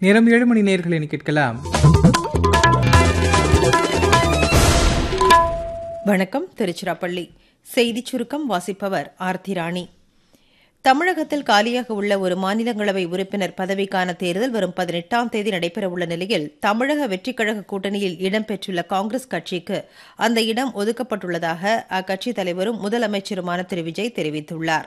நேரம் ஏழு மணி நேர்களை கேட்கலாம் வணக்கம் திருச்சிராப்பள்ளி செய்திச் சுருக்கம் வாசிப்பவர் ஆர்த்தி ராணி தமிழகத்தில் காலியாக உள்ள ஒரு மாநிலங்களவை உறுப்பினர் பதவிக்கான தேர்தல் வரும் பதினெட்டாம் தேதி நடைபெறவுள்ள நிலையில் தமிழக வெற்றிக் கழக கூட்டணியில் இடம்பெற்றுள்ள காங்கிரஸ் கட்சிக்கு அந்த இடம் ஒதுக்கப்பட்டுள்ளதாக அக்கட்சித் தலைவரும் முதலமைச்சருமான திரு விஜய் தெரிவித்துள்ளார்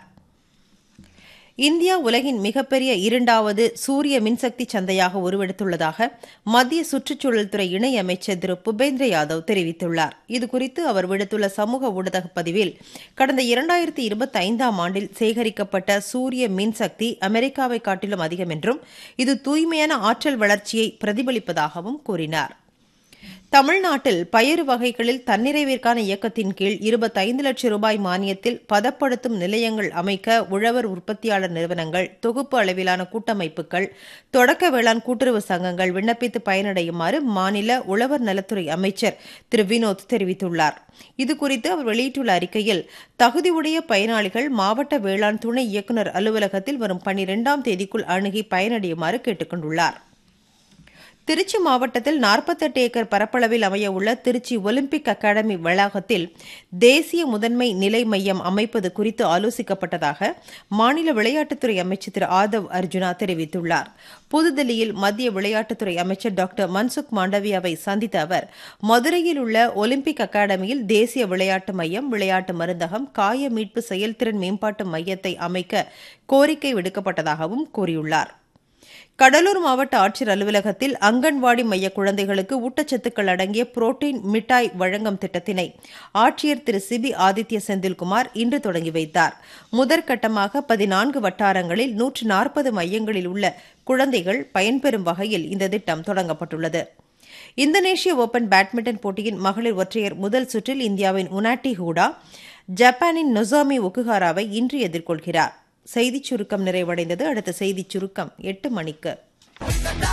இந்தியா உலகின் மிகப்பெரிய இரண்டாவது சூரிய மின்சக்தி சந்தையாக உருவெடுத்துள்ளதாக மத்திய சுற்றுச்சூழல் துறை இணையமைச்சர் திரு புபேந்திர யாதவ் தெரிவித்துள்ளார் இதுகுறித்து அவர் விடுத்துள்ள சமூக ஊடக பதிவில் கடந்த இரண்டாயிரத்தி இருபத்தி ஐந்தாம் ஆண்டில் சேகரிக்கப்பட்ட சூரிய மின்சக்தி அமெரிக்காவை காட்டிலும் அதிகம் என்றும் இது தூய்மையான ஆற்றல் வளர்ச்சியை பிரதிபலிப்பதாகவும் கூறினார் தமிழ்நாட்டில் பயறு வகைகளில் தன்னிறைவிற்கான இயக்கத்தின் கீழ் இருபத்தைந்து லட்சம் ரூபாய் மானியத்தில் பதப்படுத்தும் நிலையங்கள் அமைக்க உழவர் உற்பத்தியாளர் நிறுவனங்கள் தொகுப்பு அளவிலான கூட்டமைப்புகள் தொடக்க வேளாண் கூட்டுறவு சங்கங்கள் விண்ணப்பித்து பயனடையுமாறு மாநில உழவர் நலத்துறை அமைச்சர் திரு வினோத் தெரிவித்துள்ளார் இதுகுறித்து அவர் வெளியிட்டுள்ள அறிக்கையில் தகுதியுடைய பயனாளிகள் மாவட்ட வேளாண் துணை இயக்குநர் அலுவலகத்தில் வரும் பனிரெண்டாம் தேதிக்குள் அணுகி பயனடையுமாறு கேட்டுக் கொண்டுள்ளார் திருச்சி மாவட்டத்தில் நாற்பத்தெட்டு ஏக்கர் பரப்பளவில் அமைய உள்ள திருச்சி ஒலிம்பிக் அகாடமி வளாகத்தில் தேசிய முதன்மை நிலை மையம் அமைப்பது குறித்து ஆலோசிக்கப்பட்டதாக மாநில விளையாட்டுத்துறை அமைச்சர் திரு ஆதவ் அர்ஜுனா தெரிவித்துள்ளார் புதுதில்லியில் மத்திய விளையாட்டுத்துறை அமைச்சர் டாக்டர் மன்சுக் மாண்டவியாவை சந்தித்த அவர் மதுரையில் உள்ள ஒலிம்பிக் அகாடமியில் தேசிய விளையாட்டு மையம் விளையாட்டு மருந்தகம் காய மீட்பு செயல்திறன் மேம்பாட்டு மையத்தை அமைக்க கோரிக்கை விடுக்கப்பட்டதாகவும் கூறியுள்ளார் கடலூர் மாவட்ட ஆட்சியர் அலுவலகத்தில் அங்கன்வாடி மைய குழந்தைகளுக்கு ஊட்டச்சத்துக்கள் அடங்கிய புரோட்டீன் மிட்டாய் வழங்கும் திட்டத்தினை ஆட்சியர் திரு சிபி ஆதித்ய செந்தில்குமார் இன்று தொடங்கி வைத்தார் முதற்கட்டமாக பதினான்கு வட்டாரங்களில் நூற்று நாற்பது மையங்களில் உள்ள குழந்தைகள் பயன்பெறும் வகையில் இந்த திட்டம் தொடங்கப்பட்டுள்ளது இந்தோனேஷிய ஓபன் பேட்மிண்டன் போட்டியின் மகளிர் ஒற்றையர் முதல் சுற்றில் இந்தியாவின் உனாட்டி ஹூடா ஜப்பானின் நொசாமி ஒக்குஹாராவை இன்று எதிர்கொள்கிறார் செய்திச் சுருக்கம் நிறைவடைந்தது அடுத்த செய்திச் சுருக்கம் எட்டு மணிக்கு